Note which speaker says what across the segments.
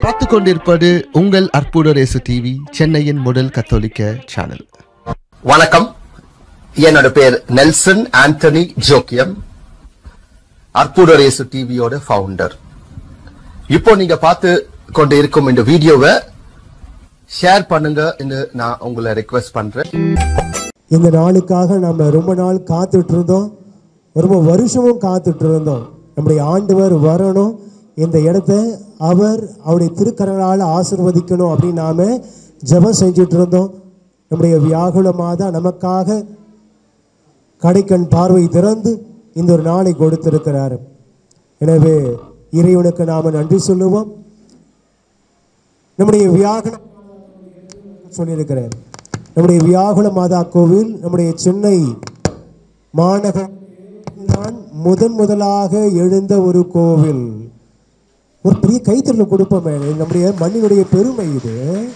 Speaker 1: பார்த்து கொண்டிருப்பது உங்கள் அற்புத ரேசு டிவி சென்னையின் முதல் கத்தோலிக்க சேனல்
Speaker 2: வணக்கம் என்னோட பேர் நெல்சன் ஆண்டனி ஜோக்கியம் அற்புதரேசு டிவியோட ஃபவுண்டர் இப்போ நீங்க பார்த்து கொண்டு இருக்கும் இந்த வீடியோவை ஷேர் பண்ணுங்க நான் உங்களை ரெக்வெஸ்ட் பண்றேன்
Speaker 3: இந்த நாளுக்காக நம்ம ரொம்ப நாள் காத்துட்டு இருந்தோம் ரொம்ப வருஷமும் காத்துட்டு இருந்தோம் நம்முடைய ஆண்டவர் வரணும் இந்த இடத்த அவர் அவருடைய திருக்கரங்களால் ஆசிர்வதிக்கணும் அப்படின்னு நாம ஜெபம் செஞ்சுட்டு இருந்தோம் நம்முடைய வியாகுல மாதா நமக்காக கடைக்கண் பார்வை திறந்து இந்த ஒரு நாளை கொடுத்திருக்கிறார் எனவே இறைவனுக்கு நாம நன்றி சொல்லுவோம் நம்முடைய வியாகுல சொல்லியிருக்கிறேன் நம்முடைய வியாகுல மாதா கோவில் நம்முடைய சென்னை மாநகர் தான் முதன் முதலாக எழுந்த ஒரு கோவில் ஒரு பெரிய கைத்தறல கொடுப்போமே நம்முடைய மண்ணினுடைய பெருமை இது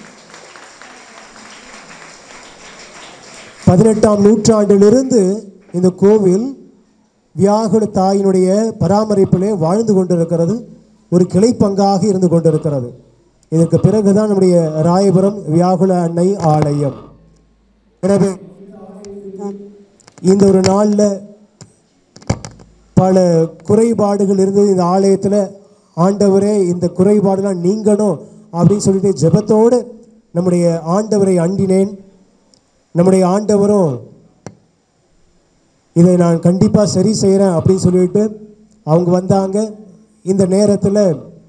Speaker 3: பதினெட்டாம் நூற்றாண்டிலிருந்து இந்த கோவில் வியாகுல தாயினுடைய பராமரிப்பிலே வாழ்ந்து கொண்டிருக்கிறது ஒரு கிளை பங்காக இருந்து கொண்டிருக்கிறது இதற்கு பிறகுதான் நம்முடைய ராயபுரம் வியாகுல அன்னை ஆலயம் எனவே இந்த ஒரு நாளில் பல குறைபாடுகள் இருந்தது இந்த ஆலயத்தில் ஆண்டவரே இந்த குறைபாடுலாம் நீங்கணும் அப்படின்னு சொல்லிட்டு ஜெபத்தோடு நம்முடைய ஆண்டவரை அண்டினேன் நம்முடைய ஆண்டவரும் இதை நான் கண்டிப்பாக சரி செய்கிறேன் அப்படின்னு சொல்லிட்டு அவங்க வந்தாங்க இந்த நேரத்தில்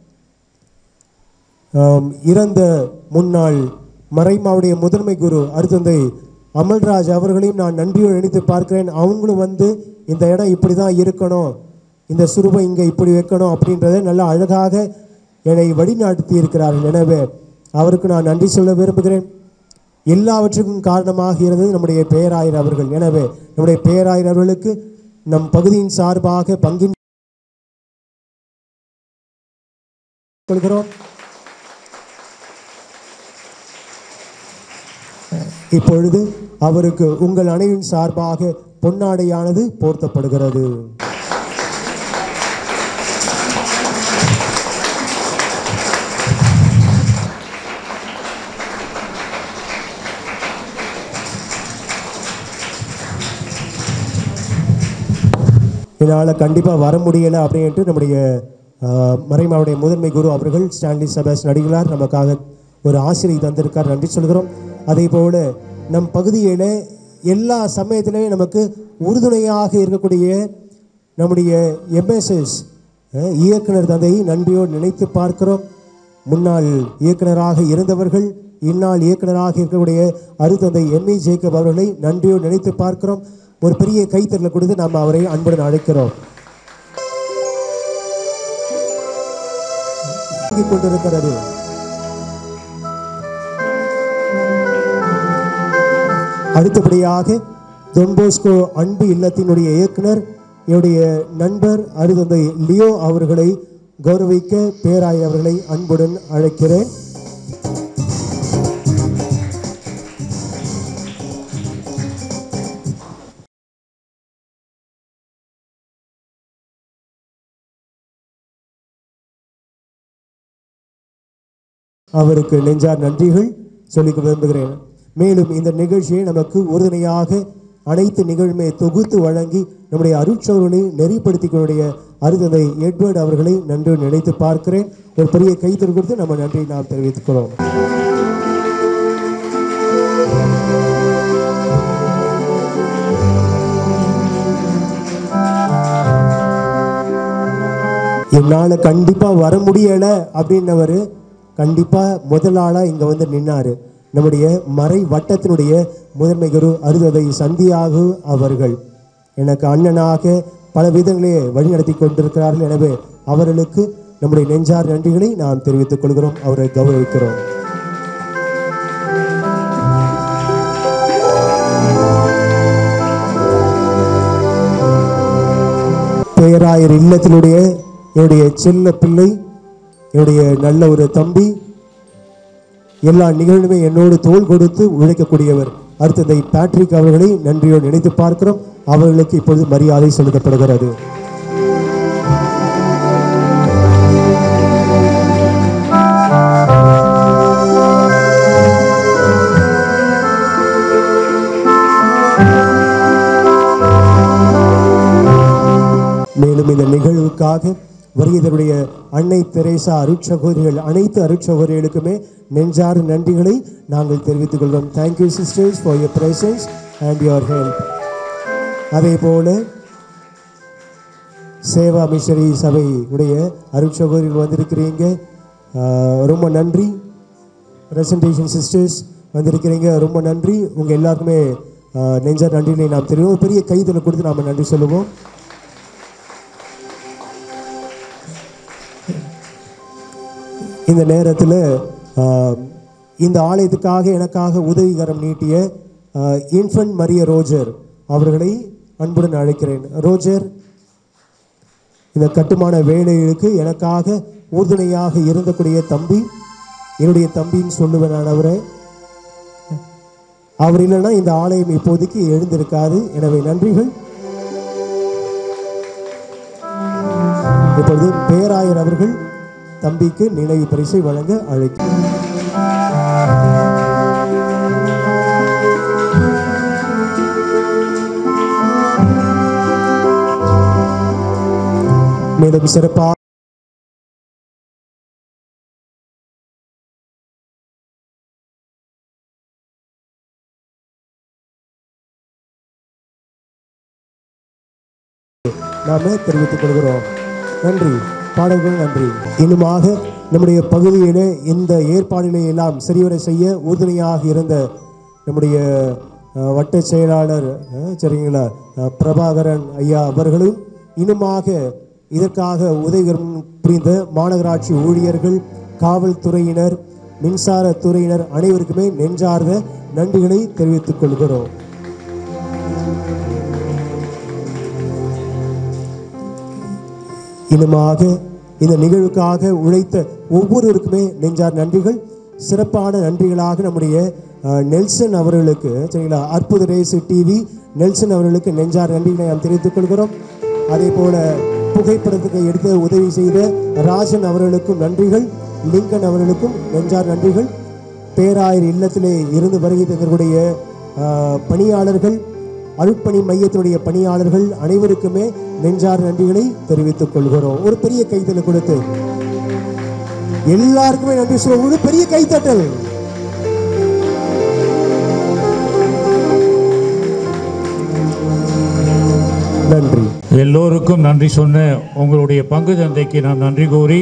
Speaker 3: ஆம், இறந்த முன்னாள் மறைமாவுடைய முதன்மை குரு அருத்தந்தை அமல்ராஜ் அவர்களையும் நான் நன்றியோடு நினைத்து பார்க்கிறேன் அவங்களும் வந்து இந்த இடம் இப்படி தான் இருக்கணும் இந்த சுரூபம் இங்கே இப்படி வைக்கணும் அப்படின்றத நல்லா அழகாக என்னை வழிநடத்தி இருக்கிறார்கள் எனவே அவருக்கு நான் நன்றி சொல்ல விரும்புகிறேன் எல்லாவற்றுக்கும் காரணமாக இருந்தது நம்முடைய பேராயர் அவர்கள் எனவே நம்முடைய பேராயர் அவர்களுக்கு நம் பகுதியின் சார்பாக பங்கின் கொள்கிறோம் இப்பொழுது அவருக்கு உங்கள் அனைவரின் சார்பாக பொன்னாடையானது போர்த்தப்படுகிறது இதனால் கண்டிப்பாக வர முடியலை அப்படின்ட்டு நம்முடைய ஆஹ், மறைமாவுடைய முதன்மை குரு அவர்கள் ஸ்டான்லி சபாஸ் நடிகளார் நமக்காக ஒரு ஆசிரியை தந்திருக்கார் நன்றி சொல்கிறோம் அதே போல் நம் பகுதியில் எல்லா சமயத்திலையும் நமக்கு உறுதுணையாக இருக்கக்கூடிய நம்முடைய எம்எஸ்எஸ் இயக்குனர் தந்தையை நன்றியோடு நினைத்து பார்க்கிறோம் முன்னாள் இயக்குனராக இருந்தவர்கள் இந்நாள் இயக்குனராக இருக்கக்கூடிய அருத்தந்தை எம் ஏ ஜேக்கப் அவர்களை நன்றியோடு நினைத்து பார்க்கிறோம் ஒரு பெரிய கைத்தறல கொடுத்து நாம் அவரை அன்புடன் அழைக்கிறோம் தாங்கிக் கொண்டிருக்கிறது அடுத்தபடியாக தொன்போஸ்கோ அன்பு இல்லத்தினுடைய இயக்குனர் என்னுடைய நண்பர் அருதந்தை லியோ அவர்களை கௌரவிக்க பேராய் அவர்களை அன்புடன் அழைக்கிறேன் அவருக்கு நெஞ்சார் நன்றிகள் சொல்லிக்க விரும்புகிறேன் மேலும் இந்த நிகழ்ச்சியை நமக்கு உறுதுணையாக அனைத்து நிகழ்வுமே தொகுத்து வழங்கி நம்முடைய அருட்சோர்களை நெறிப்படுத்திக் அருதந்தை எட்வர்ட் அவர்களை நன்றி நினைத்து பார்க்கிறேன் ஒரு பெரிய கைத்தறி கொடுத்து நம்ம நன்றியை நாம் தெரிவித்துக்கிறோம் என்னால் கண்டிப்பாக வர முடியலை அப்படின்னவர் கண்டிப்பாக முதல் ஆளாக இங்கே வந்து நின்னார் நம்முடைய மறை வட்டத்தினுடைய முதன்மை குரு அருததை சந்தியாகு அவர்கள் எனக்கு அண்ணனாக பல விதங்களே வழிநடத்தி கொண்டிருக்கிறார்கள் எனவே அவர்களுக்கு நம்முடைய நெஞ்சார் நன்றிகளை நாம் தெரிவித்துக் கொள்கிறோம் அவரை கௌரவிக்கிறோம் பேராயர் இல்லத்தினுடைய என்னுடைய செல்ல பிள்ளை என்னுடைய நல்ல ஒரு தம்பி எல்லா நிகழ்வுமே என்னோடு தோள் கொடுத்து உழைக்கக்கூடியவர் அடுத்ததை பேட்ரிக் அவர்களை நன்றியோடு நினைத்து பார்க்கிறோம் அவர்களுக்கு இப்பொழுது மரியாதை செலுத்தப்படுகிறது நிகழ்வுக்காக வருகிறதுடைய அன்னை தெரேசா அருட்சகோதரிகள் அனைத்து அருட்சகோதரிகளுக்குமே நெஞ்சாறு நன்றிகளை நாங்கள் தெரிவித்துக் கொள்கிறோம் thank you sisters for your presence and your help அதே போல சேவா மிஷனரி சபை உடைய அருட்சகோதரிகள் வந்திருக்கிறீங்க ஆஹ் ரொம்ப நன்றி பிரசன்டேஷன் சிஸ்டர்ஸ் வந்திருக்கிறீங்க ரொம்ப நன்றி உங்கள் எல்லாருக்குமே ஆஹ் நெஞ்சார் நன்றிகளை நாம் தெரியும் ஒரு பெரிய கைதலை கொடுத்து நாம் நன்றி சொல்லுவோம் இந்த நேரத்தில் இந்த ஆலயத்துக்காக எனக்காக உதவிகரம் நீட்டிய இன்ஃபன்ட் மரிய ரோஜர் அவர்களை அன்புடன் அழைக்கிறேன் ரோஜர் இந்த கட்டுமான வேலைகளுக்கு எனக்காக உறுதுணையாக இருந்தக்கூடிய தம்பி என்னுடைய தம்பின்னு சொல்லுவேன் நான் அவரை அவர் இல்லைன்னா இந்த ஆலயம் இப்போதைக்கு எழுந்திருக்காது எனவே நன்றிகள் இப்பொழுது பேராயர் அவர்கள் தம்பிக்கு நினைவு பரிசை வழங்க அழைக்கிறேன் மேலும் சிறப்பாக நாம தெரிவித்துக் கொள்கிறோம் நன்றி பாடல்கள் நன்றி இன்னுமாக நம்முடைய பகுதியிலே இந்த ஏற்பாடுகளை எல்லாம் சரிவர செய்ய உறுதுணையாக இருந்த நம்முடைய அஹ், வட்ட செயலாளர் அஹ், சரிங்களா அஹ், பிரபாகரன் ஐயா அவர்களும் இன்னுமாக இதற்காக உதவிகரம் புரிந்த மாநகராட்சி ஊழியர்கள் காவல்துறையினர் மின்சாரத்துறையினர் அனைவருக்குமே நெஞ்சார்ந்த நன்றிகளை தெரிவித்துக் கொள்கிறோம் இன்னுமாக இந்த நிகழ்வுக்காக உழைத்த ஒவ்வொருவருக்குமே நெஞ்சார் நன்றிகள் சிறப்பான நன்றிகளாக நம்முடைய அஹ், நெல்சன் அவர்களுக்கு சரிங்களா அற்புத ரேசு டிவி நெல்சன் அவர்களுக்கு நெஞ்சார் நன்றிகளை நாம் தெரிவித்துக் கொள்கிறோம் அதே போல புகைப்படத்துக்கு எடுத்து உதவி செய்த ராஜன் அவர்களுக்கும் நன்றிகள் லிங்கன் அவர்களுக்கும் நெஞ்சார் நன்றிகள் பேராயர் இல்லத்திலே இருந்து வருகை தந்தவர்களுடைய அஹ், பணியாளர்கள் அருட்பணி மையத்தினுடைய பணியாளர்கள் அனைவருக்குமே நெஞ்சார் நன்றிகளை தெரிவித்துக் கொள்கிறோம் ஒரு பெரிய கைத்தலை கொடுத்து எல்லாருக்குமே நன்றி சொல்லுவோம் ஒரு பெரிய கைத்தட்டல் நன்றி
Speaker 4: எல்லோருக்கும் நன்றி சொன்ன உங்களுடைய பங்கு தந்தைக்கு நான் நன்றி கூறி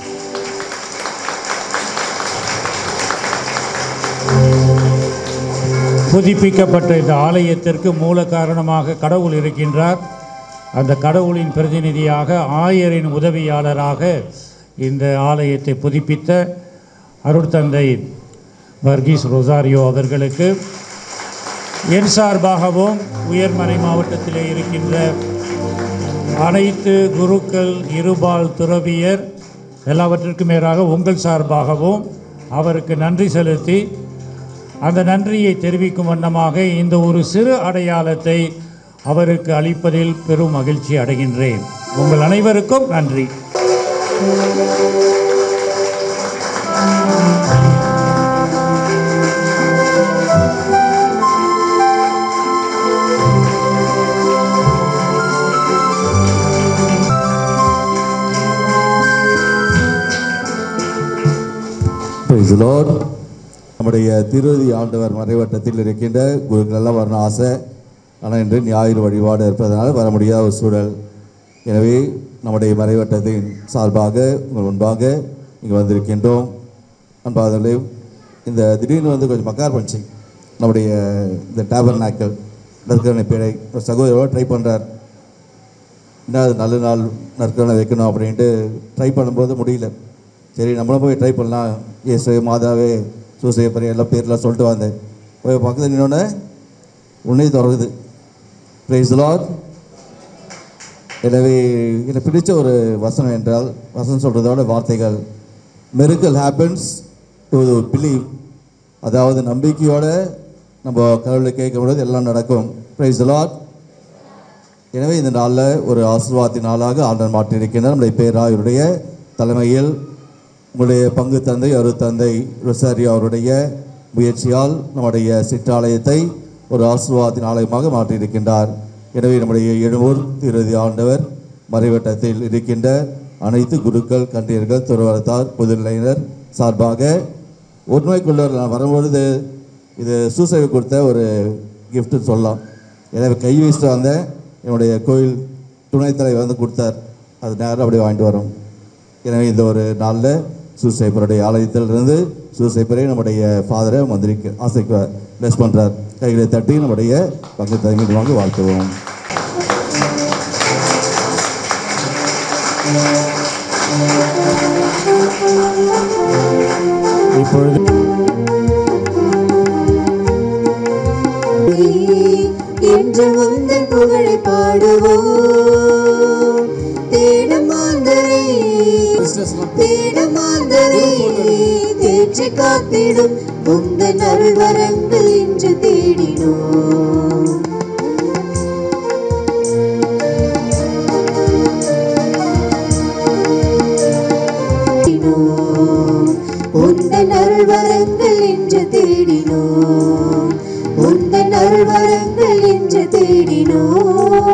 Speaker 4: புதுப்பிக்கப்பட்ட இந்த ஆலயத்திற்கு மூல காரணமாக கடவுள் இருக்கின்றார் அந்த கடவுளின் பிரதிநிதியாக ஆயரின் உதவியாளராக இந்த ஆலயத்தை புதுப்பித்த அருட்தந்தை வர்கீஸ் ரொசாரியோ அவர்களுக்கு என் சார்பாகவும் உயர்மறை மாவட்டத்திலே இருக்கின்ற அனைத்து குருக்கள் இருபால் துறவியர் எல்லாவற்றிற்கும் மேலாக உங்கள் சார்பாகவும் அவருக்கு நன்றி செலுத்தி அந்த நன்றியை தெரிவிக்கும் வண்ணமாக இந்த ஒரு சிறு அடையாளத்தை அவருக்கு அளிப்பதில் பெரும் மகிழ்ச்சி அடைகின்றேன் உங்கள் அனைவருக்கும் நன்றி
Speaker 5: Praise the Lord. நம்முடைய திருதி ஆண்டவர் மறைவட்டத்தில் இருக்கின்ற குருக்கள் எல்லாம் வரணும் ஆசை ஆனால் இன்று ஞாயிறு வழிபாடு இருப்பதனால் வர முடியாத ஒரு சூழல் எனவே நம்முடைய மறைவட்டத்தின் சார்பாக உங்கள் முன்பாக இங்கே வந்திருக்கின்றோம் அன்பாதவர்களே இந்த திடீர்னு வந்து கொஞ்சம் மக்கார் பஞ்சிங் நம்முடைய இந்த டேபர் நாக்கல் நற்கரணை பேரை ஒரு சகோதரரோட ட்ரை பண்ணுறார் என்ன அது நல்ல நாள் நற்கரணை வைக்கணும் அப்படின்ட்டு ட்ரை பண்ணும்போது முடியல சரி நம்மளும் போய் ட்ரை பண்ணலாம் இயேசு மாதாவே சூசையப்பரி எல்லாம் பேர்லாம் சொல்லிட்டு வந்தேன் போய் பக்கத்தில் நின்னோடனே உன்னை தொடருது ப்ரைஸ் லார்ட் எனவே எனக்கு பிடிச்ச ஒரு வசனம் என்றால் வசனம் சொல்கிறதோட வார்த்தைகள் மெருக்கல் ஹேப்பன்ஸ் டு பிலீவ் அதாவது நம்பிக்கையோட நம்ம கடவுளை கேட்கும்பொழுது எல்லாம் நடக்கும் ப்ரைஸ் லார்ட் எனவே இந்த நாளில் ஒரு ஆசீர்வாதத்தின் நாளாக ஆண்டவர் மாற்றியிருக்கின்றார் நம்முடைய பேராயருடைய தலைமையில் உங்களுடைய பங்கு தந்தை அரு தந்தை ரொசாரி அவருடைய முயற்சியால் நம்முடைய சிற்றாலயத்தை ஒரு ஆசீர்வாதத்தின் ஆலயமாக மாற்றியிருக்கின்றார் எனவே நம்முடைய எழுமூர் திருதி ஆண்டவர் மறைவட்டத்தில் இருக்கின்ற அனைத்து குருக்கள் கண்டியர்கள் துறவரத்தார் பொதுநிலையினர் சார்பாக உண்மைக்குள்ளவர் நான் வரும்பொழுது இது சூசைவை கொடுத்த ஒரு கிஃப்ட்னு சொல்லலாம் எனவே கை வீசிட்டு வந்தேன் என்னுடைய கோயில் துணைத் தலைவர் வந்து கொடுத்தார் அது நேரம் அப்படியே வாங்கிட்டு வரோம் எனவே இந்த ஒரு நாளில் சூசைப்பருடைய ஆலயத்திலிருந்து சூசைப்பரை நம்முடைய ஃபாதரை மந்திரிக்கு ஆசைக்கு பிளஸ் பண்ணுறார் கைகளை தட்டி நம்முடைய பங்கு தலைமையிடுவாங்க வாழ்த்துவோம்
Speaker 3: இப்பொழுது
Speaker 6: என்று உந்தன் புகழை பாடுவோம் தேடும் மாந்தரை தேடும் மாந்தரை தேற்றி காத்திடும் உந்தன் அருள்வரங்கள் இன்று தேடினோம் தேடினோம். உந்தன் அருள்வரங்கள் என்று தேடினோம் உந்தன் அருள்வரங்கள் என்று தேடினோம்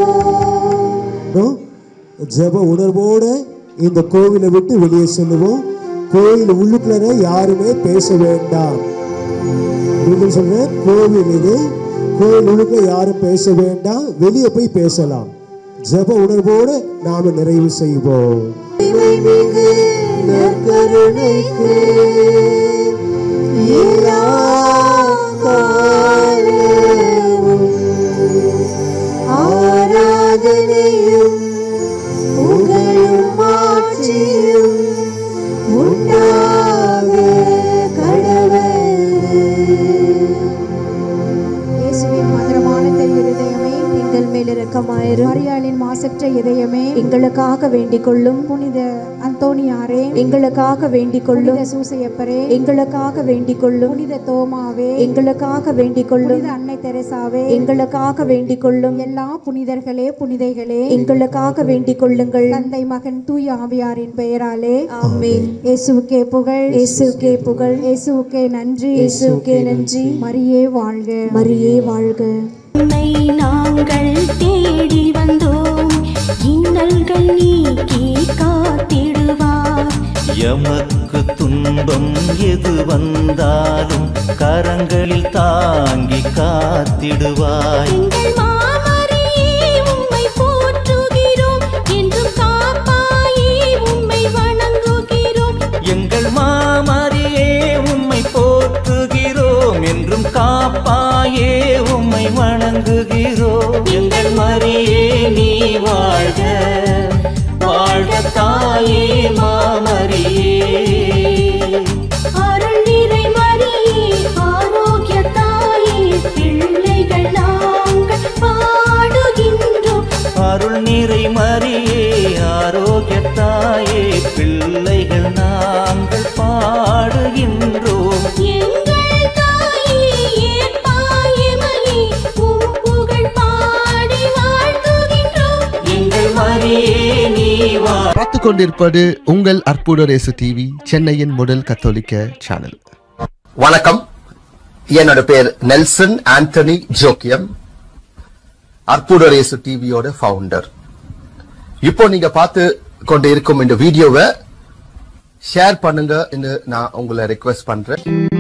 Speaker 3: ஜெப உணர்வோடு இந்த கோவிலை விட்டு வெளியே செல்லுவோம் கோயில் உள்ளுக்குள்ள யாருமே பேச வேண்டாம் மீண்டும் சொல்றேன் கோவில் இது கோயில் உள்ளுக்குள்ள யாரும் பேச வேண்டாம் வெளியே போய் பேசலாம் ஜெப உணர்வோடு நாம நிறைவு செய்வோம்
Speaker 6: இறைமிகு நற்கருணைக்கு எல்லா காலமும் ஆராதனையும் புகழும் ஆட்சியும் உண்டாக கடவுள்
Speaker 7: இயேசுவின் மதுரமான தெரிய இதயமே எங்கள் மேல் இரக்கமாயிரும் மரியாளின் மாசற்ற இதயமே எங்களுக்காக வேண்டிக் கொள்ளும் புனித அந்தோனியாரே எங்களுக்காக வேண்டிக் கொள்ளும் புனித சூசையப்பரே எங்களுக்காக வேண்டிக் கொள்ளும் புனித தோமாவே எங்களுக்காக வேண்டிக் கொள்ளும் புனித அன்னை தெரசாவே எங்களுக்காக வேண்டிக் கொள்ளும் எல்லா புனிதர்களே புனிதைகளே எங்களுக்காக வேண்டிக் கொள்ளுங்கள் தந்தை மகன் தூய ஆவியாரின் பெயராலே ஆமென் இயேசுவுக்கே புகழ் இயேசுவுக்கே புகழ் இயேசுவுக்கே நன்றி இயேசுவுக்கே நன்றி மரியே வாழ்க மரியே வாழ்க
Speaker 8: உன்னை நாங்கள் தேடி வந்தோம் இன்னல்கள் நீக்கி காத்திடுவார்
Speaker 9: எமக்கு துன்பம் எது வந்தாலும் கரங்களில் தாங்கி காத்திடுவாய்
Speaker 8: எங்கள் மாமரியே உம்மை போற்றுகிறோம் என்றும் காப்பாயே உம்மை வணங்குகிறோம்
Speaker 9: எங்கள் மாமரியே உம்மை போற்றுகிறோம் என்றும் காப்பாயே உம்மை வணங்குகிறோம் எங்கள் மரியே நீ வாழ்க வாழ்க தாயே மாமரியே
Speaker 8: அருள் நிறை மரியே ஆரோக்கிய தாயே பிள்ளைகள் நாங்கள் பாடுகின்றோம்
Speaker 9: அருள் நிறை மரியே ஆரோக்கியத்தாயே பிள்ளைகள் நாங்கள் பாடுகின்றோம்
Speaker 8: எங்கள் தாயே ஏற்பாயமையே உம் புகழ் பாடி வாழ்த்துகின்றோம்
Speaker 9: எங்கள் மரியே நீ வா
Speaker 1: பார்த்து கொண்டிருப்பது உங்கள் அற்புதரேசு டிவி சென்னையின் முதல் கத்தோலிக்க சேனல்
Speaker 2: வணக்கம் என்னோட பேர் நெல்சன் ஆண்டனி ஜோக்கியம் அற்புதரேசு டிவியோட ஃபவுண்டர் இப்போ நீங்க பார்த்து கொண்டு இருக்கும் இந்த வீடியோவை ஷேர் பண்ணுங்க நான் உங்களை ரெக்வெஸ்ட் பண்றேன்